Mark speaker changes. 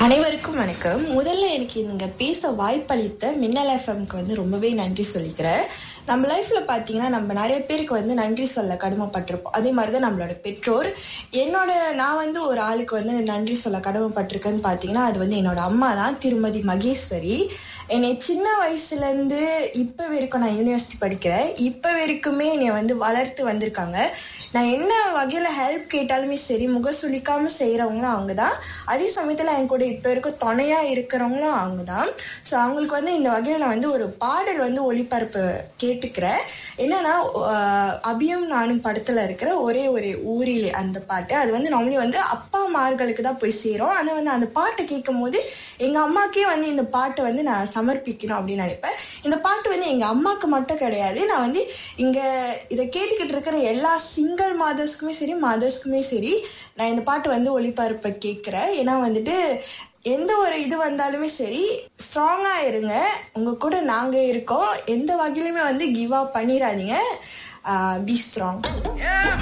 Speaker 1: அனைவருக்கும் வணக்கம் முதல்ல எனக்கு இங்க பேச வாய்ப்பளித்த மின்னல் எஃப்எம்க்கு வந்து ரொம்பவே நன்றி சொல்லிக்கிறேன் நம்ம லைஃப்ல பாத்தீங்கன்னா நம்ம நிறைய பேருக்கு வந்து நன்றி சொல்ல கடமைப்பட்டிருப்போம் அதே மாதிரிதான் நம்மளோட பெற்றோர் என்னோட நான் வந்து ஒரு ஆளுக்கு வந்து நன்றி சொல்ல கடமைப்பட்டிருக்கேன்னு பாத்தீங்கன்னா அது வந்து என்னோட அம்மா தான் திருமதி மகேஸ்வரி என்னை சின்ன வயசுல இருந்து இப்ப வரைக்கும் நான் யூனிவர்சிட்டி படிக்கிறேன் இப்ப வரைக்குமே என்னை வந்து வளர்த்து வந்திருக்காங்க நான் என்ன வகையில ஹெல்ப் கேட்டாலுமே சரி முகசுளிக்காம செய்யறவங்களும் அவங்க தான் அதே சமயத்துல என் கூட இப்ப இருக்க துணையா இருக்கிறவங்களும் அவங்க தான் ஸோ அவங்களுக்கு வந்து இந்த வகையில வந்து ஒரு பாடல் வந்து ஒளிபரப்பு கேட்டுக்கிறேன் என்னன்னா ஆஹ், அபியும் நானும் படத்துல இருக்கிற ஒரே ஒரு ஊரில் அந்த பாட்டு அது வந்து நார்மலி வந்து அப்பா மார்களுக்கு தான் போய் சேரும் ஆனா வந்து அந்த பாட்டை கேட்கும் போது எங்க அம்மாக்கே வந்து இந்த பாட்டை வந்து நான் சமர்ப்பிக்கணும் அப்படின்னு நினைப்பேன் இந்த பாட்டு வந்து எங்க அம்மாக்கு மட்டும் கிடையாது நான் வந்து இங்க இதை கேட்டுக்கிட்டு இருக்கிற எல்லா சிங்கிள் மாதர்ஸ்க்குமே சரி மதர்ஸ்க்குமே சரி நான் இந்த பாட்டு வந்து ஒளிபரப்ப கேட்கிறேன் ஏன்னா வந்துட்டு எந்த ஒரு இது வந்தாலுமே சரி ஸ்ட்ராங்கா இருங்க உங்க கூட நாங்க இருக்கோம் எந்த வகையிலுமே வந்து கிவ் அப் பண்ணிடாதீங்க பி ஸ்ட்ராங்